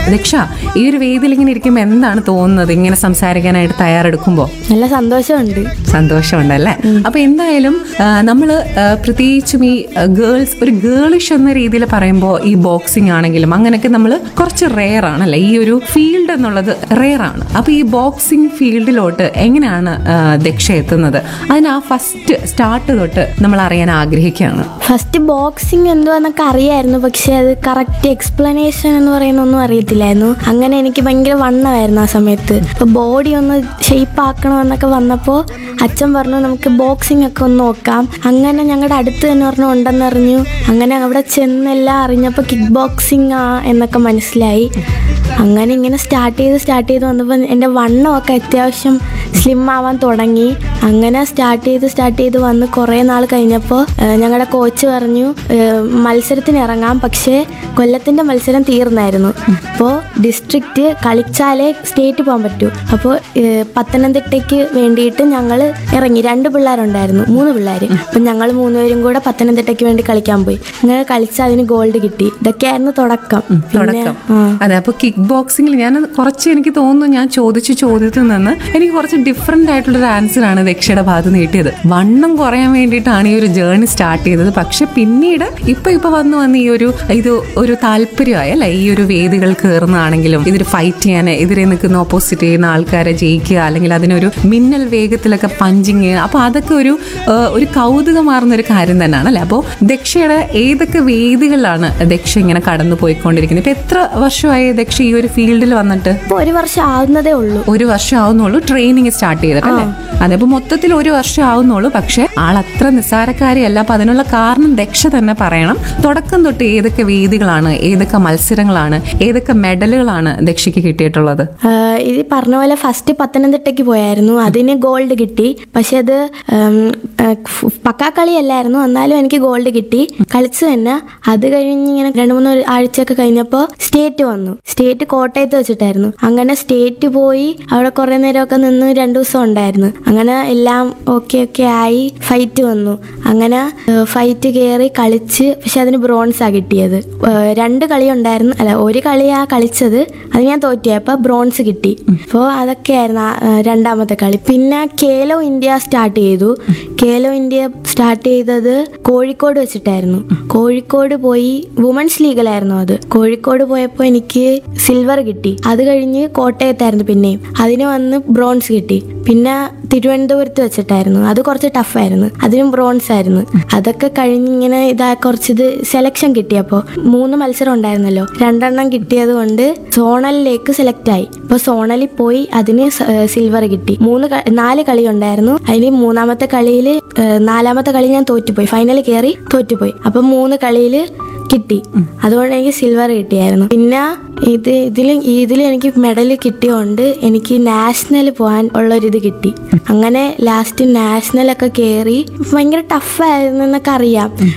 ദക്ഷ ഈ ഒരു വേദിയിൽ ഇങ്ങനെ ഇരിക്കുമ്പോൾ എന്താണ് തോന്നുന്നത് ഇങ്ങനെ സംസാരിക്കാനായിട്ട് തയ്യാറെടുക്കുമ്പോൾ നല്ല സന്തോഷമുണ്ട് സന്തോഷമുണ്ടല്ലേ അപ്പൊ എന്തായാലും നമ്മൾ പ്രത്യേകിച്ചും ഈ ഗേൾസ് ഒരു ഗേളിഷ് എന്ന രീതിയിൽ പറയുമ്പോൾ ഈ ബോക്സിംഗ് ആണെങ്കിലും അങ്ങനെയൊക്കെ നമ്മൾ കുറച്ച് റെയർ ആണല്ലേ ഈ ഒരു ഫീൽഡ് എന്നുള്ളത് റെയർ ആണ് അപ്പൊ ഈ ബോക്സിംഗ് ഫീൽഡിലോട്ട് എങ്ങനെയാണ് ആ, ദക്ഷ എത്തുന്നത് അതിന് ആ ഫസ്റ്റ് സ്റ്റാർട്ട് തൊട്ട് നമ്മൾ അറിയാൻ ആഗ്രഹിക്കുകയാണ് ഫസ്റ്റ് ബോക്സിങ് എന്തുവാന്നൊക്കെ അറിയായിരുന്നു പക്ഷെ അത് കറക്റ്റ് എക്സ്പ്ലനേഷൻ എന്ന് പറയുന്ന ഒന്നും അറിയത്തില്ലായിരുന്നു അങ്ങനെ എനിക്ക് ഭയങ്കര വണ്ണമായിരുന്നു ആ സമയത്ത് അപ്പോൾ ബോഡി ഒന്ന് ഷേപ്പ് ആക്കണമെന്നൊക്കെ വന്നപ്പോൾ അച്ഛൻ പറഞ്ഞു നമുക്ക് ബോക്സിംഗ് ഒക്കെ ഒന്ന് നോക്കാം അങ്ങനെ ഞങ്ങളുടെ അടുത്ത് തന്നെ പറഞ്ഞു ഉണ്ടെന്നറിഞ്ഞു അങ്ങനെ അവിടെ ചെന്നെല്ലാം അറിഞ്ഞപ്പോൾ കിക്ക് ബോക്സിംഗ് ആ എന്നൊക്കെ മനസ്സിലായി അങ്ങനെ ഇങ്ങനെ സ്റ്റാർട്ട് ചെയ്ത് സ്റ്റാർട്ട് ചെയ്ത് വന്നപ്പോൾ എൻ്റെ വണ്ണമൊക്കെ അത്യാവശ്യം സ്ലിം ആവാൻ തുടങ്ങി അങ്ങനെ സ്റ്റാർട്ട് ചെയ്ത് സ്റ്റാർട്ട് ചെയ്ത് വന്ന് കുറേ നാൾ കഴിഞ്ഞപ്പോൾ ഞങ്ങളുടെ കോച്ച് പറഞ്ഞു ഏഹ്, മത്സരത്തിന് ഇറങ്ങാം പക്ഷേ കൊല്ലത്തിൻ്റെ മത്സരം തീർന്നായിരുന്നു അപ്പോൾ ഡിസ്ട്രിക്റ്റ് കളിച്ചാലേ സ്റ്റേറ്റ് പോകാൻ പറ്റൂ അപ്പോൾ ഏഹ്, പത്തനംതിട്ടയ്ക്ക് വേണ്ടിയിട്ട് ഞങ്ങൾ ഇറങ്ങി രണ്ട് പിള്ളേരുണ്ടായിരുന്നു മൂന്ന് പിള്ളേർ അപ്പം ഞങ്ങൾ മൂന്നുപേരും കൂടെ പത്തനംതിട്ടയ്ക്ക് വേണ്ടി കളിക്കാൻ പോയി അങ്ങനെ കളിച്ച് അതിന് ഗോൾഡ് കിട്ടി ഇതൊക്കെയായിരുന്നു തുടക്കം പിന്നെ തുടക്കം ആ അതെ അപ്പൊ കിക്ക് ബോക്സിംഗിൽ ഞാൻ കുറച്ച് എനിക്ക് തോന്നുന്നു ഞാൻ ചോദിച്ച ചോദ്യത്തിൽ നിന്ന് എനിക്ക് കുറച്ച് ഡിഫറെന്റ് ആയിട്ടുള്ള ഒരു ആൻസർ ആണ് ദക്ഷയുടെ ഭാഗത്ത് നീട്ടിയത് വണ്ണം കുറയാൻ വേണ്ടിയിട്ടാണ് ഈ ഒരു ജേർണി സ്റ്റാർട്ട് ചെയ്തത് പക്ഷെ പിന്നീട് ഇപ്പൊ ഇപ്പൊ വന്നു വന്ന് ഈ ഒരു ഇത് ഒരു താല്പര്യമായി അല്ലെ ഈ ഒരു വേദികൾ കയറുന്നതാണെങ്കിലും ഇതിൽ ഫൈറ്റ് ചെയ്യാൻ എതിരെ നിൽക്കുന്ന ഓപ്പോസിറ്റ് ചെയ്യുന്ന ആൾക്കാരെ ജയിക്കുക അല്ലെങ്കിൽ അതിനൊരു മിന്നൽ വേഗത്തിലൊക്കെ പഞ്ചിങ് അപ്പൊ അതൊക്കെ ഒരു ആ, ഒരു കൗതുകമാർന്ന ഒരു കാര്യം തന്നെയാണ് അല്ലെ അപ്പോൾ ദക്ഷയുടെ ഏതൊക്കെ വേദികളിലാണ് ദക്ഷ ഇങ്ങനെ കടന്നു പോയിക്കൊണ്ടിരിക്കുന്നത് ഇപ്പൊ എത്ര വർഷമായി ദക്ഷ ഈ ഒരു ഫീൽഡിൽ വന്നിട്ട് ഇപ്പോൾ ഒരു വർഷം ആവുന്നതേ ഉള്ളൂ ഒരു വർഷം ആവുന്നുള്ളൂ ട്രെയിനിങ് സ്റ്റാർട്ട് ചെയ്തിട്ടല്ലേ അതെ അപ്പൊ മൊത്തത്തിൽ ഒരു വർഷം ആവുന്നുള്ളൂ പക്ഷെ ആൾ അത്ര നിസ്സാരക്കാരിയല്ല അപ്പൊ അതിനുള്ള കാരണം ദക്ഷ തന്നെ പറയണം തുടക്കം തൊട്ട് ഏതൊക്കെ വേദികളാണ് ഏതൊക്കെ മത്സരങ്ങളാണ് ഏതൊക്കെ മെഡലുകളാണ് ദക്ഷയ്ക്ക് കിട്ടിയിട്ടുള്ളത് ആഹ് ഇത് പറഞ്ഞ പോലെ ഫസ്റ്റ് പത്തനംതിട്ടയ്ക്ക് പോയായിരുന്നു അതിന് ഗോൾഡ് കിട്ടി പക്ഷെ അത് ഉം, ആഹ് ഫ് പക്കാ കളിയല്ലായിരുന്നു എന്നാലും എനിക്ക് ഗോൾഡ് കിട്ടി കളിച്ചു തന്നെ അത് കഴിഞ്ഞ് ഇങ്ങനെ രണ്ട് മൂന്ന് ആഴ്ചയൊക്കെ കഴിഞ്ഞപ്പോൾ സ്റ്റേറ്റ് വന്നു സ്റ്റേറ്റ് കോട്ടയത്ത് വെച്ചിട്ടായിരുന്നു അങ്ങനെ സ്റ്റേറ്റ് പോയി അവിടെ കുറെ നേരമൊക്കെ നിന്ന് രണ്ടു ദിവസം ഉണ്ടായിരുന്നു അങ്ങനെ എല്ലാം ഓക്കെ ഒക്കെ ആയി ഫൈറ്റ് വന്നു അങ്ങനെ ഫൈറ്റ് കയറി കളിച്ച് പക്ഷെ അതിന് ബ്രോൺസാ കിട്ടിയത് ഏഹ് രണ്ട് കളി ഉണ്ടായിരുന്നു അല്ല ഒരു കളിയാ കളിച്ചത് അത് ഞാൻ തോറ്റു അപ്പോൾ ബ്രോൺസ് കിട്ടി അപ്പോൾ അതൊക്കെയായിരുന്നു ആ, ഏഹ് രണ്ടാമത്തെ കളി പിന്നെ കേലോ ഇന്ത്യ സ്റ്റാർട്ട് ചെയ്തു കേലോ ഇന്ത്യ സ്റ്റാർട്ട് ചെയ്തത് കോഴിക്കോട് വെച്ചിട്ടായിരുന്നു കോഴിക്കോട് പോയി വുമൻസ് ലീഗിലായിരുന്നു അത് കോഴിക്കോട് പോയപ്പോൾ എനിക്ക് സിൽവർ കിട്ടി അത് കഴിഞ്ഞ് കോട്ടയത്തായിരുന്നു പിന്നെയും അതിന് വന്ന് ബ്രോൺസ് കിട്ടി പിന്നെ തിരുവനന്തപുരത്ത് വെച്ചിട്ടായിരുന്നു അത് കുറച്ച് ടഫായിരുന്നു അതിനും ബ്രോൺസ് ആയിരുന്നു അതൊക്കെ കഴിഞ്ഞ് ഇങ്ങനെ ഇതാ കുറച്ചിത് സെലക്ഷൻ കിട്ടിയപ്പോൾ മൂന്ന് മത്സരം ഉണ്ടായിരുന്നല്ലോ രണ്ടെണ്ണം കിട്ടിയത് കൊണ്ട് സോണലിലേക്ക് സെലക്ട് ആയി അപ്പോൾ സോണലിൽ പോയി അതിന് സിൽവർ കിട്ടി മൂന്ന് ക- നാല് കളി ഉണ്ടായിരുന്നു അതിൽ മൂന്നാമത്തെ കളിയിൽ നാലാമത്തെ കളി ഞാൻ തോറ്റുപോയി ഫൈനൽ കയറി തോറ്റുപോയി അപ്പം മൂന്ന് കളിയിൽ കിട്ടി അതുകൊണ്ട് എനിക്ക് സിൽവർ കിട്ടിയായിരുന്നു പിന്നെ ഇത് ഇതിൽ ഇതിൽ എനിക്ക് മെഡൽ കിട്ടിയോണ്ട് എനിക്ക് നാഷണൽ പോകാൻ ഉള്ളൊരിത് കിട്ടി അങ്ങനെ ലാസ്റ്റ് നാഷണലൊക്കെ കയറി ഭയങ്കര ടഫായിരുന്നു എന്നൊക്കെ അറിയാം